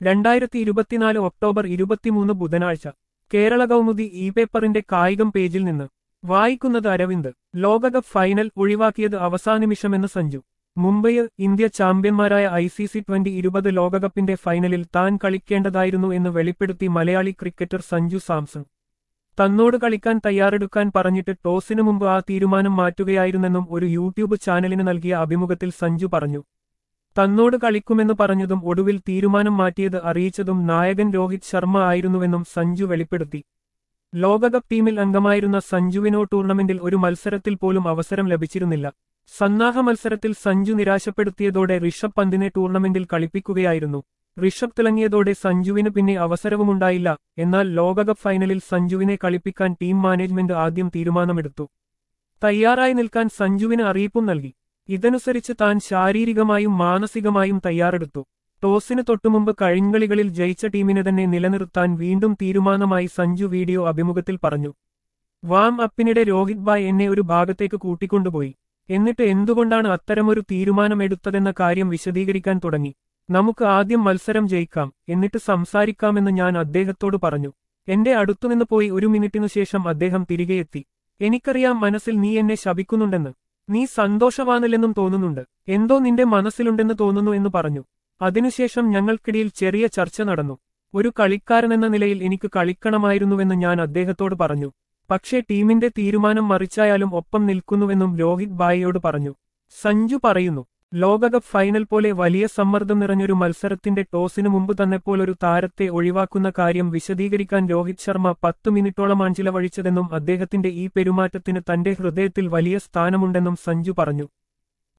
രണ്ടായിരത്തി ഇരുപത്തിനാല് ഒക്ടോബർ ഇരുപത്തിമൂന്ന് ബുധനാഴ്ച കേരള കൗമുദി ഇ പേപ്പറിന്റെ കായികം പേജിൽ നിന്ന് വായിക്കുന്നത് അരവിന്ദ് ലോകകപ്പ് ഫൈനൽ ഒഴിവാക്കിയത് അവസാനിമിഷമെന്ന് സഞ്ജു മുംബൈയിൽ ഇന്ത്യ ചാമ്പ്യന്മാരായ ഐ സി സി ട്വന്റി ഇരുപത് ലോകകപ്പിന്റെ ഫൈനലിൽ താൻ കളിക്കേണ്ടതായിരുന്നു എന്ന് വെളിപ്പെടുത്തി മലയാളി ക്രിക്കറ്റർ സഞ്ജു സാംസൺ തന്നോട് കളിക്കാൻ തയ്യാറെടുക്കാൻ പറഞ്ഞിട്ട് ടോസിനു മുമ്പ് ആ തീരുമാനം മാറ്റുകയായിരുന്നെന്നും ഒരു യൂട്യൂബ് ചാനലിന് നൽകിയ അഭിമുഖത്തിൽ സഞ്ജു പറഞ്ഞു തന്നോട് കളിക്കുമെന്ന് പറഞ്ഞതും ഒടുവിൽ തീരുമാനം മാറ്റിയത് അറിയിച്ചതും നായകൻ രോഹിത് ശർമ്മ ആയിരുന്നുവെന്നും സഞ്ജു വെളിപ്പെടുത്തി ലോകകപ്പ് ടീമിൽ അംഗമായിരുന്ന സഞ്ജുവിനോ ടൂർണമെന്റിൽ ഒരു മത്സരത്തിൽ പോലും അവസരം ലഭിച്ചിരുന്നില്ല സന്നാഹ മത്സരത്തിൽ സഞ്ജു നിരാശപ്പെടുത്തിയതോടെ ഋഷഭ് പന്തിനെ ടൂർണമെന്റിൽ കളിപ്പിക്കുകയായിരുന്നു ഋഷഭ് തിളങ്ങിയതോടെ സഞ്ജുവിന് പിന്നെ അവസരവുമുണ്ടായില്ല എന്നാൽ ലോകകപ്പ് ഫൈനലിൽ സഞ്ജുവിനെ കളിപ്പിക്കാൻ ടീം മാനേജ്മെന്റ് ആദ്യം തീരുമാനമെടുത്തു തയ്യാറായി നിൽക്കാൻ സഞ്ജുവിന് അറിയിപ്പും നൽകി ഇതനുസരിച്ച് താൻ ശാരീരികമായും മാനസികമായും തയ്യാറെടുത്തു ടോസിന് തൊട്ടുമുമ്പ് കഴിഞ്ഞകളികളിൽ ജയിച്ച ടീമിനെ തന്നെ നിലനിർത്താൻ വീണ്ടും തീരുമാനമായി സഞ്ജു വീഡിയോ അഭിമുഖത്തിൽ പറഞ്ഞു വാം അപ്പിനിടെ രോഹിത് ബായ് എന്നെ ഒരു ഭാഗത്തേക്ക് കൂട്ടിക്കൊണ്ടുപോയി എന്നിട്ട് എന്തുകൊണ്ടാണ് അത്തരമൊരു തീരുമാനമെടുത്തതെന്ന കാര്യം വിശദീകരിക്കാൻ തുടങ്ങി നമുക്ക് ആദ്യം മത്സരം ജയിക്കാം എന്നിട്ട് സംസാരിക്കാമെന്ന് ഞാൻ അദ്ദേഹത്തോട് പറഞ്ഞു എന്റെ അടുത്തുനിന്ന് പോയി ഒരു മിനിറ്റിനു ശേഷം അദ്ദേഹം തിരികെയെത്തി എനിക്കറിയാം മനസ്സിൽ നീ എന്നെ ശപിക്കുന്നുണ്ടെന്ന് നീ സന്തോഷവാനില്ലെന്നും തോന്നുന്നുണ്ട് എന്തോ നിന്റെ മനസ്സിലുണ്ടെന്ന് തോന്നുന്നു എന്ന് പറഞ്ഞു അതിനുശേഷം ഞങ്ങൾക്കിടയിൽ ചെറിയ ചർച്ച നടന്നു ഒരു കളിക്കാരനെന്ന നിലയിൽ എനിക്ക് കളിക്കണമായിരുന്നുവെന്ന് ഞാൻ അദ്ദേഹത്തോട് പറഞ്ഞു പക്ഷേ ടീമിന്റെ തീരുമാനം മറിച്ചായാലും ഒപ്പം നിൽക്കുന്നുവെന്നും രോഹിത് ബായിയോട് പറഞ്ഞു സഞ്ജു പറയുന്നു ലോകകപ്പ് ഫൈനൽ പോലെ വലിയ സമ്മർദ്ദം നിറഞ്ഞൊരു മത്സരത്തിന്റെ ടോസിനു മുമ്പ് തന്നെപ്പോലൊരു താരത്തെ ഒഴിവാക്കുന്ന കാര്യം വിശദീകരിക്കാൻ രോഹിത് ശർമ്മ പത്തു മിനിറ്റോളമാണ് ചിലവഴിച്ചതെന്നും അദ്ദേഹത്തിന്റെ ഈ പെരുമാറ്റത്തിന് തന്റെ ഹൃദയത്തിൽ വലിയ സ്ഥാനമുണ്ടെന്നും സഞ്ജു പറഞ്ഞു